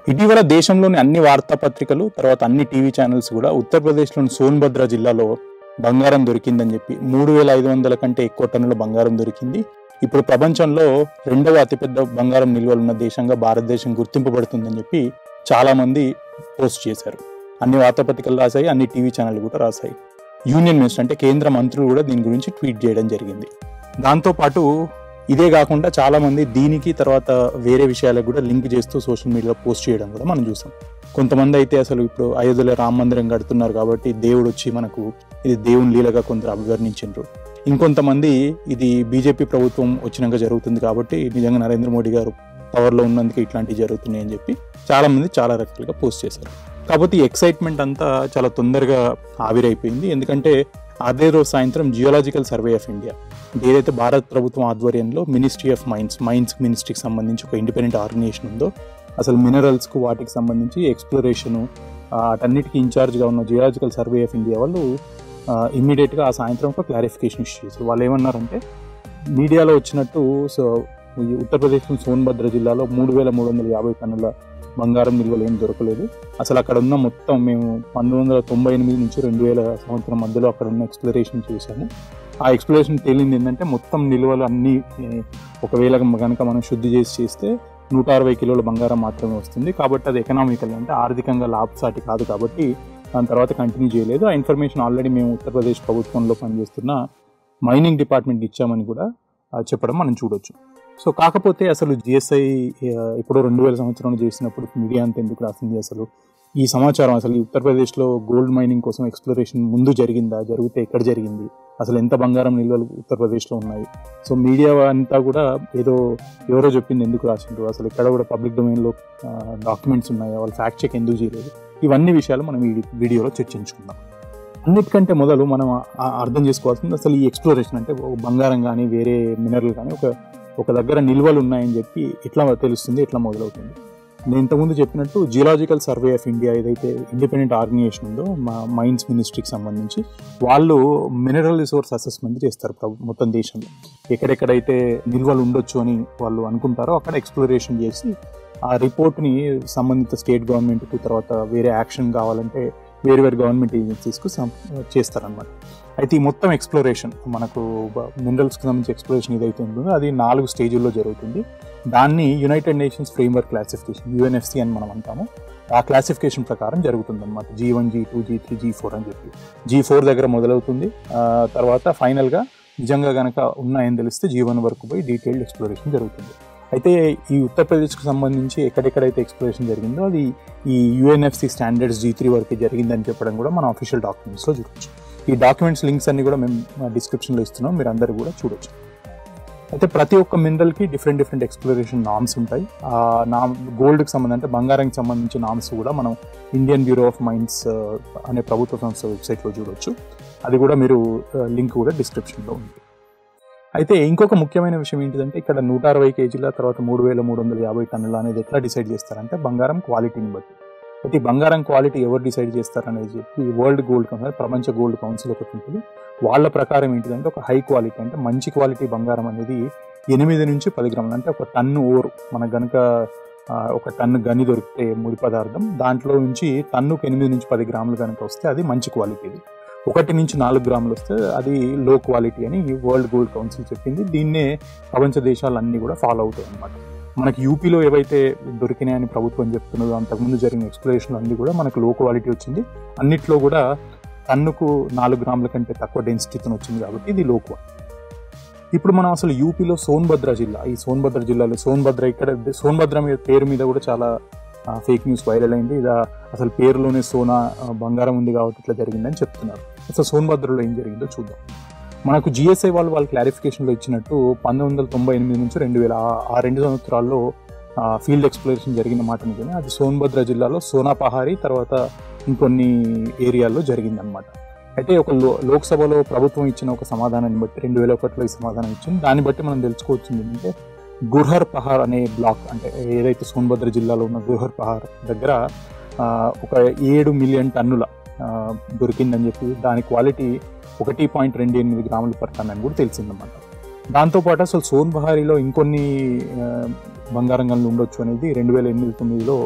ఇటీవల దేశంలోని అన్ని వార్తాపత్రికలు తర్వాత అన్ని టీవీ ఛానల్స్ కూడా ఉత్తరప్రదేశ్లోని సోన్భద్ర జిల్లాలో బంగారం దొరికిందని చెప్పి మూడు వేల ఐదు వందల కంటే ఎక్కువ టన్నుల బంగారం దొరికింది ఇప్పుడు ప్రపంచంలో రెండవ అతిపెద్ద బంగారం నిల్వలు ఉన్న దేశంగా భారతదేశం గుర్తింపబడుతుందని చెప్పి చాలా మంది పోస్ట్ చేశారు అన్ని వార్తాపత్రికలు రాశాయి అన్ని టీవీ ఛానల్ కూడా రాశాయి యూనియన్ మినిస్టర్ అంటే కేంద్ర మంత్రులు కూడా దీని గురించి ట్వీట్ చేయడం జరిగింది దాంతోపాటు ఇదే కాకుండా చాలా మంది దీనికి తర్వాత వేరే విషయాలకు కూడా లింక్ చేస్తూ సోషల్ మీడియాలో పోస్ట్ చేయడం కూడా మనం చూసాం కొంతమంది అయితే అసలు ఇప్పుడు అయోధ్యలో రామ మందిరం కడుతున్నారు కాబట్టి దేవుడు వచ్చి మనకు ఇది దేవుని లీలగా కొందరు అభివర్ణించారు ఇంకొంతమంది ఇది బీజేపీ ప్రభుత్వం వచ్చినాక జరుగుతుంది కాబట్టి నిజంగా నరేంద్ర మోడీ గారు పవర్లో ఉన్నందుకు ఇట్లాంటివి జరుగుతున్నాయి అని చెప్పి చాలా మంది చాలా రకాలుగా పోస్ట్ చేశారు కాకపోతే ఈ ఎక్సైట్మెంట్ అంతా చాలా తొందరగా ఆవిరైపోయింది ఎందుకంటే అదే రోజు సాయంత్రం జియోలాజికల్ సర్వే ఆఫ్ ఇండియా ఏదైతే భారత ప్రభుత్వం ఆధ్వర్యంలో మినిస్ట్రీ ఆఫ్ మైన్స్ మైన్స్ మినిస్ట్రీకి సంబంధించి ఒక ఇండిపెండెంట్ ఆర్గనైజేషన్ ఉందో అసలు మినరల్స్కు వాటికి సంబంధించి ఎక్స్ప్లోరేషను అటన్నిటికీ ఇన్ఛార్జ్గా ఉన్న జియోలాజికల్ సర్వే ఆఫ్ ఇండియా వాళ్ళు ఇమ్మీడియట్గా ఆ సాయంత్రం ఒక క్లారిఫికేషన్ ఇష్యూ చేశారు వాళ్ళు ఏమన్నారంటే మీడియాలో వచ్చినట్టు సో ఈ ఉత్తరప్రదేశ్ సోన్భద్ర జిల్లాలో మూడు వేల మూడు వందల యాభై టన్నుల బంగారం నిల్వలు ఏం దొరకలేదు అసలు అక్కడ ఉన్న మొత్తం మేము పంతొమ్మిది వందల తొంభై ఎనిమిది నుంచి రెండు వేల సంవత్సరం మధ్యలో అక్కడ ఉన్న ఎక్స్ప్లోరేషన్ చేశాము ఆ ఎక్స్ప్లోరేషన్ తేలింది ఏంటంటే మొత్తం నిల్వలు అన్నీ ఏ, ఒకవేళ కనుక మనం శుద్ధి చేసి చేస్తే నూట అరవై కిలోల బంగారం మాత్రమే వస్తుంది కాబట్టి అది ఎకనామికల్ అంటే ఆర్థికంగా లాభసాటి కాదు కాబట్టి దాని తర్వాత కంటిన్యూ చేయలేదు ఆ ఇన్ఫర్మేషన్ ఆల్రెడీ మేము ఉత్తరప్రదేశ్ ప్రభుత్వంలో పనిచేస్తున్న మైనింగ్ డిపార్ట్మెంట్ ఇచ్చామని కూడా ఆ, చెప్పడం మనం చూడొచ్చు సో కాకపోతే అసలు జిఎస్ఐ ఇప్పుడు రెండు వేల సంవత్సరంలో చేసినప్పుడు మీడియా అంత ఎందుకు రాసింది అసలు ఈ సమాచారం అసలు ఈ ఉత్తరప్రదేశ్లో గోల్డ్ మైనింగ్ కోసం ఎక్స్ప్లోరేషన్ ముందు జరిగిందా జరిగితే ఎక్కడ జరిగింది అసలు ఎంత బంగారం నిల్వలు ఉత్తరప్రదేశ్లో ఉన్నాయి సో మీడియా అంతా కూడా ఏదో ఎవరో చెప్పింది ఎందుకు రాసిండ్రు అసలు ఇక్కడ కూడా పబ్లిక్ డొమైన్లో డాక్యుమెంట్స్ ఉన్నాయా వాళ్ళు ఫ్యాక్ట్ చెక్ ఎందుకు చేయలేదు ఇవన్నీ విషయాలు మనం ఈ వీడియోలో చర్చించుకుందాం అన్నిటికంటే మొదలు మనం ఆ- అర్థం చేసుకోవాల్సింది అసలు ఈ ఎక్స్ప్లోరేషన్ అంటే ఒక బంగారం కానీ వేరే మినరల్ కానీ ఒక ఒక దగ్గర నిల్వలు ఉన్నాయని చెప్పి ఎట్లా తెలుస్తుంది ఎట్లా మొదలవుతుంది నేను ఇంతకుముందు చెప్పినట్టు జియోలాజికల్ సర్వే ఆఫ్ ఇండియా ఏదైతే ఇండిపెండెంట్ ఆర్గనైజేషన్ ఉందో మా మైన్స్ మినిస్ట్రీకి సంబంధించి వాళ్ళు మినరల్ రిసోర్స్ అసెస్మెంట్ చేస్తారు ప్రభు- మొత్తం దేశంలో ఎక్కడెక్కడైతే నిల్వలు ఉండొచ్చు అని వాళ్ళు అనుకుంటారో అక్కడ ఎక్స్ప్లోరేషన్ చేసి ఆ రిపోర్ట్ని సంబంధిత స్టేట్ గవర్నమెంట్కి తర్వాత వేరే యాక్షన్ కావాలంటే వేరు వేరు గవర్నమెంట్ ఏజెన్సీస్కు చేస్తారనమాట అయితే ఈ మొత్తం ఎక్స్ప్లోరేషన్ మనకు మినరల్స్కి సంబంధించి ఎక్స్ప్లోరేషన్ ఏదైతే ఉంటుందో అది నాలుగు స్టేజ్ల్లో జరుగుతుంది దాన్ని United Nations framework classification UNFC అని మనం అంటాము ఆ క్లాసిఫికేషన్ ప్రకారం జరుగుతుంది అనమాట G one G two G three G four అని చెప్పి జీ ఫోర్ దగ్గర మొదలవుతుంది ఆ, తర్వాత ఫైనల్గా నిజంగా కనుక ఉన్నాయని తెలిస్తే జీ వన్ వరకు పోయి డీటెయిల్డ్ ఎక్స్ప్లోరేషన్ జరుగుతుంది అయితే ఈ ఉత్తరప్రదేశ్కి సంబంధించి ఎక్కడెక్కడైతే ఎక్స్ప్లోరేషన్ జరిగిందో అది ఈ యుఎన్ఎఫ్సి స్టాండర్డ్స్ జీ త్రీ వరకు జరిగిందని చెప్పడం కూడా మన అఫీషియల్ డాక్యుమెంట్స్లో చూడొచ్చు ఈ డాక్యుమెంట్స్ లింక్స్ అన్ని కూడా మేము డిస్క్రిప్షన్లో ఇస్తున్నాం మీరు అందరూ కూడా చూడొచ్చు అయితే ప్రతి ఒక్క మినరల్కి డిఫరెంట్ డిఫరెంట్ ఎక్స్ప్లోరేషన్ నామ్స్ ఉంటాయి ఆ నామ్ గోల్డ్కి సంబంధించి అంటే బంగారానికి సంబంధించిన నామ్స్ కూడా మనం ఇండియన్ బ్యూరో ఆఫ్ మైన్స్ అనే ప్రభుత్వ సంస్థ వెబ్సైట్లో చూడొచ్చు అది కూడా మీరు లింక్ కూడా డిస్క్రిప్షన్లో ఉంది అయితే ఇంకొక ముఖ్యమైన విషయం ఏంటిదంటే ఇక్కడ నూట అరవై కేజీల తర్వాత మూడు వేల మూడు వందల యాభై టన్నుల అనేది ఎట్లా డిసైడ్ చేస్తారంటే బంగారం క్వాలిటీని బట్టి అయితే ఈ బంగారం క్వాలిటీ ఎవరు డిసైడ్ చేస్తారనేది చెప్పి వరల్డ్ గోల్డ్ కౌన్సిల్ ప్రపంచ గోల్డ్ కౌన్సిల్ ఒకటి ఉంటుంది వాళ్ళ ప్రకారం ఏంటిదంటే ఒక హై క్వాలిటీ అంటే మంచి క్వాలిటీ బంగారం అనేది ఎనిమిది నుంచి పది గ్రాములు అంటే ఒక టన్ను ఓరు మనకు గనుక ఆ, ఒక టన్ను గని దొరికితే ముడి పదార్థం దాంట్లో నుంచి టన్నుకు ఎనిమిది నుంచి పది గ్రాములు కనుక వస్తే అది మంచి క్వాలిటీది ఒకటి నుంచి నాలుగు గ్రాములు వస్తే అది లో క్వాలిటీ అని ఈ వరల్డ్ గోల్డ్ కౌన్సిల్ చెప్పింది దీన్నే ప్రపంచ దేశాలన్నీ కూడా ఫాలో అవుతాయి అన్నమాట మనకి యూపీలో ఏవైతే దొరికినాయని ప్రభుత్వం చెప్తున్నదో అంతకుముందు జరిగిన ఎక్స్ప్లోరేషన్ అన్ని కూడా మనకు లో క్వాలిటీ వచ్చింది అన్నిట్లో కూడా టన్నుకు నాలుగు గ్రాముల కంటే తక్కువ డెన్సిటీతో వచ్చింది కాబట్టి ఇది లో క్వాలిటీ ఇప్పుడు మనం అసలు యూపీలో సోన్భద్ర జిల్లా ఈ సోన్భద్ర జిల్లాలో సోన్భద్ర ఇక్కడ సోన్భద్ర మీద పేరు మీద కూడా చాలా ఫేక్ న్యూస్ వైరల్ అయింది ఇది అసలు పేరులోనే సోనా ఆ, బంగారం ఉంది కాబట్టి ఇట్లా జరిగిందని చెప్తున్నారు అసలు సోన్భద్రలో ఏం జరిగిందో చూద్దాం మనకు జిఎస్ఐ వాళ్ళు వాళ్ళ క్లారిఫికేషన్లో ఇచ్చినట్టు పంతొమ్మిది వందల తొంభై ఎనిమిది నుంచి రెండు వేల ఆ- ఆ రెండు సంవత్సరాల్లో ఫీల్డ్ ఎక్స్ప్లోరేషన్ జరిగిన మాట నిజమే అది సోన్భద్ర జిల్లాలో సోనా పహారీ తర్వాత ఇంకొన్ని ఏరియాల్లో జరిగిందనమాట అయితే ఒక లో లోక్సభలో ప్రభుత్వం ఇచ్చిన ఒక సమాధానాన్ని బట్టి రెండు వేల ఒకటిలో ఈ సమాధానం ఇచ్చింది దాన్ని బట్టి మనం తెలుసుకోవచ్చింది ఏంటంటే గుర్హర్ పహార్ అనే బ్లాక్ అంటే ఏదైతే సోన్భద్ర జిల్లాలో ఉన్న గుర్హర్ పహార్ దగ్గర ఆ, ఒక ఏడు మిలియన్ టన్నుల ఆ, దొరికిందని చెప్పి దాని క్వాలిటీ ఒకటి పాయింట్ రెండు ఎనిమిది గ్రాములు పర్ టన్ అని కూడా తెలిసిందన్నమాట దాంతోపాటు అసలు సోన్ బహారీలో ఇంకొన్ని ఆ, బంగారం గనులు ఉండొచ్చు అనేది రెండు వేల ఎనిమిది తొమ్మిదిలో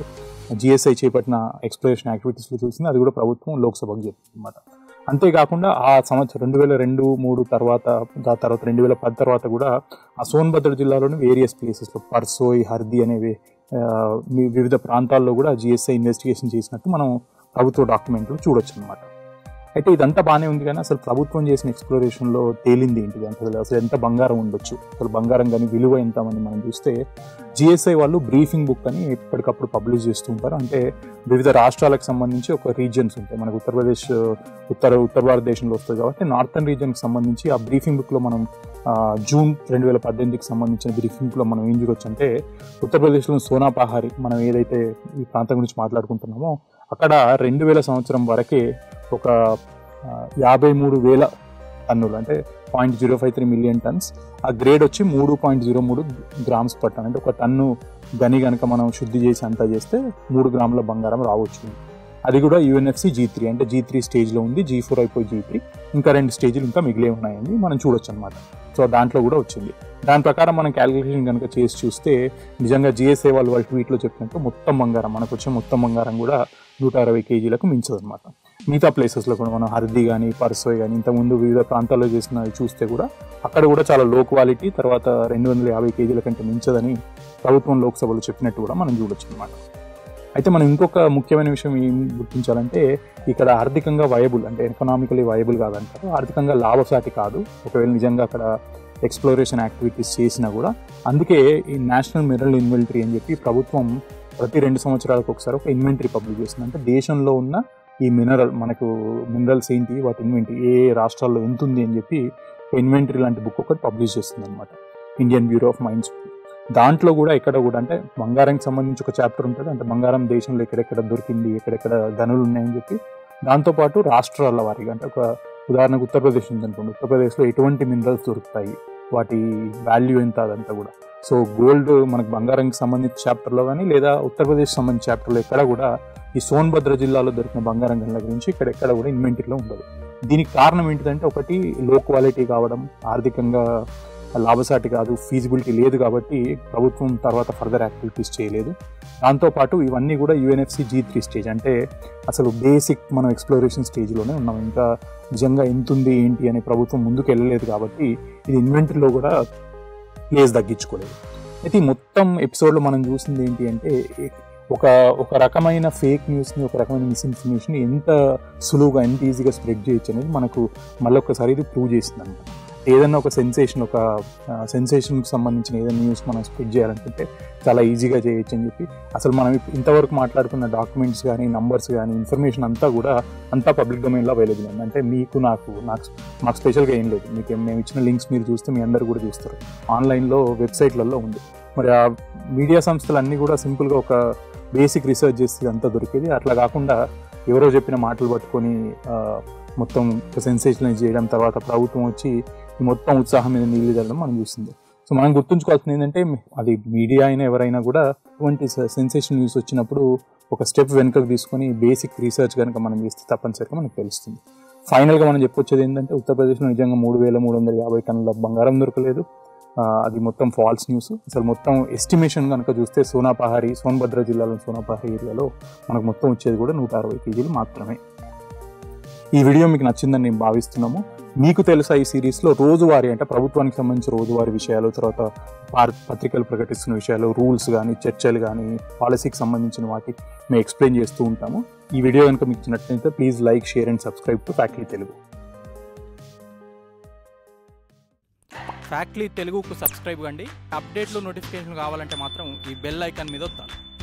జిఎస్ఐ చేపట్టిన ఎక్స్ప్లోరేషన్ యాక్టివిటీస్లో చూసింది అది కూడా ప్రభుత్వం లోక్సభకు చెప్తుంది అనమాట అంతేకాకుండా ఆ సంవత్సరం రెండు వేల రెండు మూడు తర్వాత దాని తర్వాత రెండు వేల పది తర్వాత కూడా ఆ సోన్భద్ర జిల్లాలోని వేరియస్ ప్లేసెస్లో పర్సోయ్ హర్ది అనేవి ఆ, మీ- వివిధ ప్రాంతాల్లో కూడా జిఎస్ఐ ఇన్వెస్టిగేషన్ చేసినట్టు మనం ప్రభుత్వ డాక్యుమెంట్లు చూడొచ్చు అనమాట అయితే ఇదంతా బాగానే ఉంది కానీ అసలు ప్రభుత్వం చేసిన ఎక్స్ప్లోరేషన్లో తేలింది ఏంటిది అంటే అసలు- అసలు ఎంత బంగారం ఉండొచ్చు అసలు బంగారం కానీ విలువ ఎంత అని మనం చూస్తే జిఎస్ఐ వాళ్ళు బ్రీఫింగ్ బుక్ అని ఎప్పటికప్పుడు పబ్లిష్ చేస్తూ ఉంటారు అంటే వివిధ రాష్ట్రాలకు సంబంధించి ఒక రీజియన్స్ ఉంటాయి మనకు ఉత్తరప్రదేశ్ ఉత్తర ఉత్తర భారతదేశంలో వస్తుంది కాబట్టి నార్థన్ రీజియన్కి సంబంధించి ఆ బ్రీఫింగ్ బుక్లో మనం ఆ, జూన్ రెండు వేల పద్దెనిమిదికి సంబంధించిన బ్రీఫింగ్లో మనం ఏం చూడొచ్చు అంటే ఉత్తరప్రదేశ్లో సోనాపహారి మనం ఏదైతే ఈ ప్రాంతం గురించి మాట్లాడుకుంటున్నామో అక్కడ రెండు వేల సంవత్సరం వరకే ఒక ఆ, యాభై మూడు వేల టన్నులు అంటే point zero five three million tons ఆ గ్రేడ్ వచ్చి మూడు పాయింట్ జీరో మూడు గ్రామ్స్ పర్ టన్ అంటే ఒక టన్ను గని కనుక మనం శుద్ధి చేసి అంతా చేస్తే మూడు గ్రాముల బంగారం రావచ్చు అది కూడా యుఎన్ఎఫ్సి జీ త్రీ అంటే జీ త్రీ స్టేజ్లో ఉంది జీ ఫోర్ అయిపోయి జీ త్రీ ఇంకా రెండు స్టేజ్లు ఇంకా మిగిలే ఉన్నాయండి మనం చూడొచ్చు అనమాట సో దాంట్లో కూడా వచ్చింది దాని ప్రకారం మనం క్యాలిక్యులేషన్ కనుక చేసి చూస్తే నిజంగా జిఎస్ఏ వాళ్ళు వాళ్ళ ట్వీట్లో చెప్పినట్టు మొత్తం బంగారం మనకు వచ్చే మొత్తం బంగారం కూడా నూట అరవై కేజీలకు మించదు అనమాట మిగతా ప్లేసెస్లో కూడా మనం హర్ది కానీ పర్సోయ్ కానీ ఇంతకుముందు వివిధ ప్రాంతాల్లో చేసినవి చూస్తే కూడా అక్కడ కూడా చాలా లో క్వాలిటీ తర్వాత రెండు వందల యాభై కేజీల కంటే మించదని ప్రభుత్వం లోక్సభలో చెప్పినట్టు కూడా మనం చూడొచ్చు అనమాట అయితే మనం ఇంకొక ముఖ్యమైన విషయం ఏం గుర్తించాలంటే ఇక్కడ ఆర్థికంగా వయబుల్ అంటే ఎకనామికలీ వయబుల్ కాదంటారు ఆర్థికంగా లాభసాటి కాదు ఒకవేళ నిజంగా అక్కడ ఎక్స్ప్లోరేషన్ యాక్టివిటీస్ చేసినా కూడా అందుకే ఈ నేషనల్ మినరల్ ఇన్వెంటరీ అని చెప్పి ప్రభుత్వం ప్రతి రెండు సంవత్సరాలకు ఒకసారి ఒక ఇన్వెంటరీ పబ్లిష్ చేస్తుంది అంటే దేశంలో ఉన్న ఈ మినరల్ మనకు మినరల్స్ ఏంటి వాటి ఇన్వెంటరీ ఏ ఏ రాష్ట్రాల్లో ఎంత ఉంది అని చెప్పి ఇన్వెంటరీ లాంటి బుక్ ఒకటి పబ్లిష్ చేస్తుంది అనమాట ఇండియన్ బ్యూరో ఆఫ్ మైన్స్ దాంట్లో కూడా ఎక్కడ కూడా అంటే బంగారానికి సంబంధించి ఒక చాప్టర్ ఉంటుంది అంటే బంగారం దేశంలో ఎక్కడెక్కడ దొరికింది ఎక్కడెక్కడ గనులు ఉన్నాయని చెప్పి దాంతోపాటు రాష్ట్రాల వారీగా అంటే ఒక ఉదాహరణకు ఉత్తరప్రదేశ్ ఉందనుకోండి ఉత్తరప్రదేశ్లో ఎటువంటి మినరల్స్ దొరుకుతాయి వాటి వాల్యూ ఎంత అదంతా కూడా సో గోల్డ్ మనకు బంగారానికి సంబంధించిన చాప్టర్లో కానీ లేదా ఉత్తరప్రదేశ్ సంబంధించిన చాప్టర్లో ఎక్కడ కూడా ఈ సోన్భద్ర జిల్లాలో దొరికిన బంగారం గనుల గురించి ఇక్కడ ఎక్కడ కూడా ఇన్వెంటరీలో ఉండదు దీనికి కారణం ఏంటిదంటే ఒకటి లో క్వాలిటీ కావడం ఆర్థికంగా లాభసాటి కాదు ఫీజిబిలిటీ లేదు కాబట్టి ప్రభుత్వం తర్వాత ఫర్దర్ యాక్టివిటీస్ చేయలేదు దాంతోపాటు ఇవన్నీ కూడా యుఎన్ఎఫ్సి జీ త్రీ స్టేజ్ అంటే అసలు బేసిక్ మనం ఎక్స్ప్లోరేషన్ స్టేజ్లోనే ఉన్నాం ఇంకా నిజంగా ఎంత ఉంది ఏంటి అని ప్రభుత్వం ముందుకు వెళ్ళలేదు కాబట్టి ఇది ఇన్వెంటరీలో కూడా ప్లేస్ తగ్గించుకోలేదు అయితే ఈ మొత్తం ఎపిసోడ్లో మనం చూసింది ఏంటి అంటే ఒక ఒక రకమైన ఫేక్ న్యూస్ని ఒక రకమైన మిస్ఇన్ఫర్మేషన్ ఎంత సులువుగా ఎంత ఈజీగా స్ప్రెడ్ చేయొచ్చు అనేది మనకు మళ్ళీ ఒకసారి ఇది ప్రూవ్ చేసింది అనమాట ఏదైనా ఒక సెన్సేషన్ ఒక సెన్సేషన్కి సంబంధించిన ఏదైనా న్యూస్ మనం స్ప్రెడ్ చేయాలనుకుంటే చాలా ఈజీగా చేయొచ్చు అని చెప్పి అసలు మనం ఇప్- ఇంతవరకు మాట్లాడుకున్న డాక్యుమెంట్స్ కానీ నంబర్స్ కానీ ఇన్ఫర్మేషన్ అంతా కూడా అంతా పబ్లిక్ డొమైన్లో అవైలబుల్ ఉంది అంటే మీకు నాకు నాకు మాకు స్పెషల్గా ఏం లేదు మీకు మేము ఇచ్చిన లింక్స్ మీరు చూస్తే మీ అందరు కూడా చూస్తారు ఆన్లైన్లో వెబ్సైట్లలో ఉంది మరి ఆ మీడియా సంస్థలు అన్నీ కూడా సింపుల్గా ఒక బేసిక్ రీసెర్చ్ చేస్తే అంతా దొరికేది అట్లా కాకుండా ఎవరో చెప్పిన మాటలు పట్టుకొని ఆ, మొత్తం సెన్సేషనలైజ్ చేయడం తర్వాత ప్రభుత్వం వచ్చి ఈ మొత్తం ఉత్సాహం మీద నీళ్ళు చల్లడం మనం చూస్తుంది సో మనం గుర్తుంచుకోవాల్సింది ఏంటంటే అది మీడియా అయినా ఎవరైనా కూడా ఇటువంటి సెన్సేషన్ న్యూస్ వచ్చినప్పుడు ఒక స్టెప్ వెనుకకు తీసుకొని బేసిక్ రీసెర్చ్ కనుక మనం చేస్తే తప్పనిసరిగా మనకు తెలుస్తుంది ఫైనల్గా మనం చెప్పొచ్చేది ఏంటంటే ఉత్తరప్రదేశ్లో నిజంగా మూడు వేల మూడు వందల యాభై టన్నుల బంగారం దొరకలేదు ఆ, అది మొత్తం ఫాల్స్ న్యూస్ అసలు మొత్తం ఎస్టిమేషన్ కనుక చూస్తే సోనాపహారి సోన్భద్ర జిల్లాలో సోనాపహారి ఏరియాలో మనకు మొత్తం వచ్చేది కూడా నూట అరవై కేజీలు మాత్రమే ఈ వీడియో మీకు నచ్చిందని నేను భావిస్తున్నాము మీకు తెలుసా ఈ సిరీస్లో రోజువారీ అంటే ప్రభుత్వానికి సంబంధించిన రోజువారీ విషయాలు తర్వాత పార్- పత్రికలు ప్రకటిస్తున్న విషయాలు రూల్స్ కానీ చర్చలు కానీ పాలసీకి సంబంధించిన వాటి మేము ఎక్స్ప్లెయిన్ చేస్తూ ఉంటాము ఈ వీడియో కనుక మీకు నచ్చినట్లయితే please like share and subscribe to factory Telugu Factly తెలుగుకు సబ్స్క్రైబ్ కండి అప్డేట్లు నోటిఫికేషన్ కావాలంటే మాత్రం ఈ బెల్ ఐకాన్ మీద వస్తాను